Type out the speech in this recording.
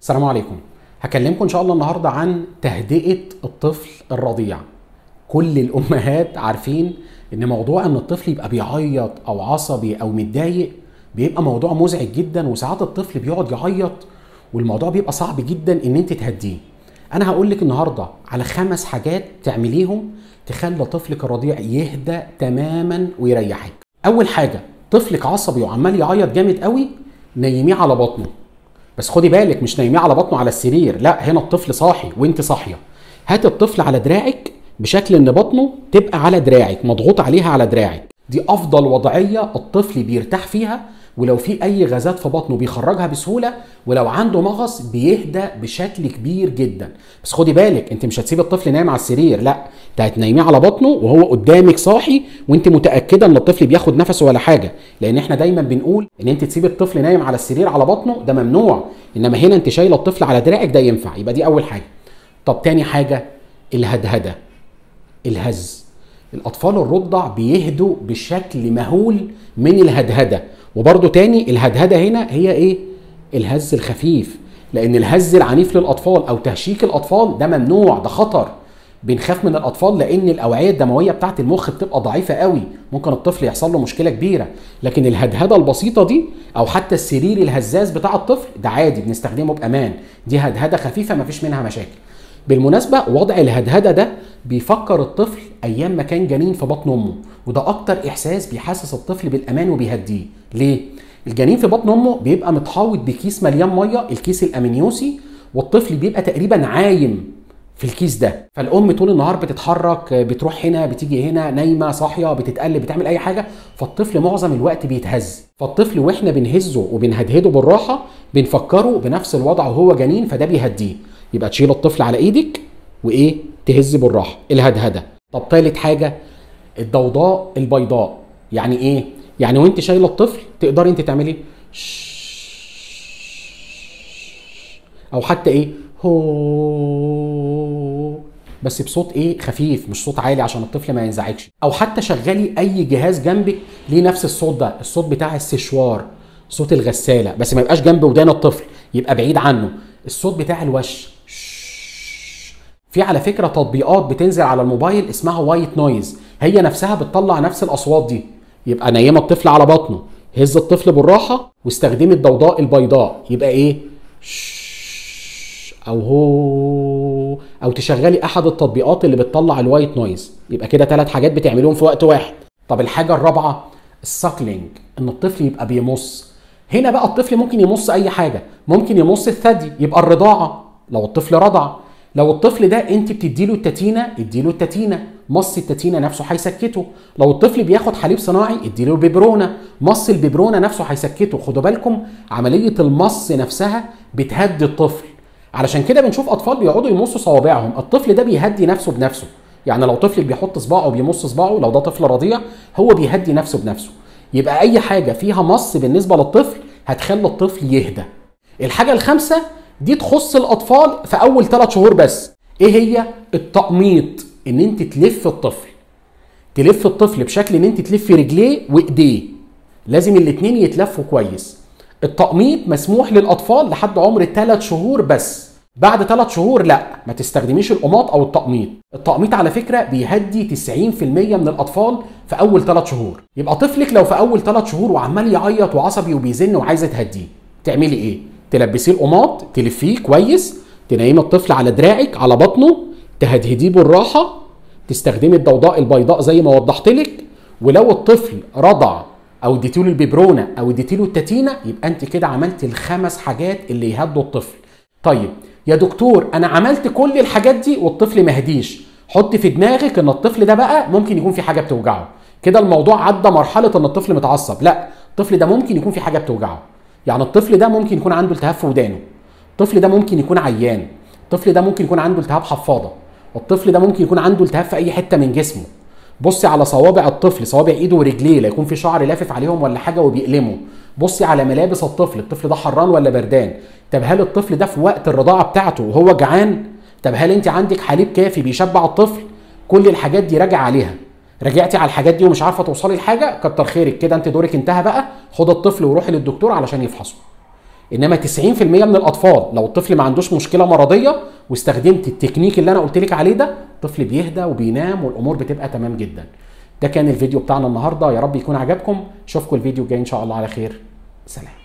السلام عليكم هكلمكم ان شاء الله النهارده عن تهدئه الطفل الرضيع كل الامهات عارفين ان موضوع ان الطفل يبقى بيعيط او عصبي او متضايق بيبقى موضوع مزعج جدا وساعات الطفل بيقعد يعيط والموضوع بيبقى صعب جدا ان انت تهديه انا هقول لك النهارده على خمس حاجات تعمليهم تخلي طفلك الرضيع يهدى تماما ويريحك اول حاجه طفلك عصبي وعمال يعيط جامد قوي نيميه على بطنه بس خدي بالك مش نايميه على بطنه على السرير لا هنا الطفل صاحي وانت صاحيه هات الطفل على دراعك بشكل ان بطنه تبقى على دراعك مضغوط عليها على دراعك دي افضل وضعيه الطفل بيرتاح فيها ولو في اي غازات في بطنه بيخرجها بسهوله ولو عنده مغص بيهدى بشكل كبير جدا بس خدي بالك انت مش هتسيب الطفل نايم على السرير لا انت هتنيميه على بطنه وهو قدامك صاحي وانت متاكده ان الطفل بياخد نفسه ولا حاجه لان احنا دايما بنقول ان انت تسيب الطفل نايم على السرير على بطنه ده ممنوع انما هنا انت شايله الطفل على دراعك ده ينفع يبقى دي اول حاجه طب تاني حاجه الهدهده الهز الاطفال الرضع بيهدوا بشكل مهول من الهدهده وبرده تاني الهدهده هنا هي ايه الهز الخفيف لان الهز العنيف للاطفال او تهشيك الاطفال ده ممنوع ده خطر بنخاف من الاطفال لان الاوعيه الدمويه بتاعه المخ بتبقى ضعيفه قوي ممكن الطفل يحصل له مشكله كبيره لكن الهدهده البسيطه دي او حتى السرير الهزاز بتاع الطفل ده عادي بنستخدمه بامان دي هدهده خفيفه مفيش منها مشاكل بالمناسبه وضع الهدهده ده بيفكر الطفل ايام ما كان جنين في بطن امه وده اكتر احساس بيحسس الطفل بالامان وبيهديه ليه الجنين في بطن امه بيبقى متحوط بكيس مليان ميه الكيس الامنيوسي والطفل بيبقى تقريبا عايم في الكيس ده فالام طول النهار بتتحرك بتروح هنا بتيجي هنا نايمه صاحيه بتتقلب بتعمل اي حاجه فالطفل معظم الوقت بيتهز فالطفل واحنا بنهزه وبنهدهده بالراحه بنفكره بنفس الوضع وهو جنين فده بيهديه يبقى تشيل الطفل على ايدك وايه تهز بالراحه الهدهده طب تالت حاجه الضوضاء البيضاء يعني ايه يعني وانت شايله الطفل تقدري انت تعملي او حتى ايه هو بس بصوت ايه خفيف مش صوت عالي عشان الطفل ما ينزعجش او حتى شغلي اي جهاز جنبك ليه نفس الصوت ده الصوت بتاع السشوار صوت الغساله بس ما يبقاش جنب ودان الطفل يبقى بعيد عنه الصوت بتاع الوش في على فكره تطبيقات بتنزل على الموبايل اسمها وايت نويز هي نفسها بتطلع نفس الاصوات دي يبقى نيمه الطفل على بطنه هز الطفل بالراحه واستخدمي الضوضاء البيضاء يبقى ايه او هو او تشغلي احد التطبيقات اللي بتطلع الوايت نويز يبقى كده ثلاث حاجات بتعملوهم في وقت واحد طب الحاجه الرابعه الساكلينج ان الطفل يبقى بيمص هنا بقى الطفل ممكن يمص اي حاجه ممكن يمص الثدي يبقى الرضاعه لو الطفل رضع لو الطفل ده انت بتديله التتينه اديله التتينه مص التتينه نفسه هيسكته لو الطفل بياخد حليب صناعي اديله الببرونه مص الببرونه نفسه هيسكته خدوا بالكم عمليه المص نفسها بتهدي الطفل علشان كده بنشوف اطفال بيقعدوا يمصوا صوابعهم الطفل ده بيهدي نفسه بنفسه يعني لو طفل بيحط صباعه وبيمص صباعه لو ده طفل رضيع هو بيهدي نفسه بنفسه يبقى اي حاجه فيها مص بالنسبه للطفل هتخلي الطفل يهدى الحاجه الخامسه دي تخص الاطفال في اول ثلاث شهور بس ايه هي التقميط ان انت تلف الطفل تلف الطفل بشكل ان انت تلفي رجليه وايديه لازم الاتنين يتلفوا كويس التقميط مسموح للاطفال لحد عمر 3 شهور بس بعد 3 شهور لا ما تستخدميش القماط او التقميط التقميط على فكره بيهدي 90% من الاطفال في اول 3 شهور يبقى طفلك لو في اول 3 شهور وعمال يعيط وعصبي وبيزن وعايزه تهديه تعملي ايه تلبسيه القماط تلفيه كويس تنيمي الطفل على دراعك على بطنه تهدهديه بالراحه تستخدمي الضوضاء البيضاء زي ما وضحت لك ولو الطفل رضع او اديتيله الببرونه او اديتيله التتينه يبقى انت كده عملت الخمس حاجات اللي يهدوا الطفل طيب يا دكتور انا عملت كل الحاجات دي والطفل ما هديش حط في دماغك ان الطفل ده بقى ممكن يكون في حاجه بتوجعه كده الموضوع عدى مرحله ان الطفل متعصب لا الطفل ده ممكن يكون في حاجه بتوجعه يعني الطفل ده ممكن يكون عنده التهاب في ودانه الطفل ده ممكن يكون عيان الطفل ده ممكن يكون عنده التهاب حفاضه الطفل ده ممكن يكون عنده التهاب في اي حته من جسمه بصي على صوابع الطفل صوابع ايده ورجليه لا يكون في شعر لافف عليهم ولا حاجه وبيألمه بصي على ملابس الطفل الطفل ده حران ولا بردان طب هل الطفل ده في وقت الرضاعه بتاعته وهو جعان طب هل انت عندك حليب كافي بيشبع الطفل كل الحاجات دي راجع عليها رجعتي على الحاجات دي ومش عارفه توصلي لحاجه كتر خيرك كده انت دورك انتهى بقى خد الطفل وروحي للدكتور علشان يفحصه انما 90% من الاطفال لو الطفل ما عندوش مشكله مرضيه واستخدمت التكنيك اللي انا قلت لك عليه ده الطفل بيهدى وبينام والامور بتبقى تمام جدا ده كان الفيديو بتاعنا النهارده يا رب يكون عجبكم اشوفكم الفيديو الجاي ان شاء الله على خير سلام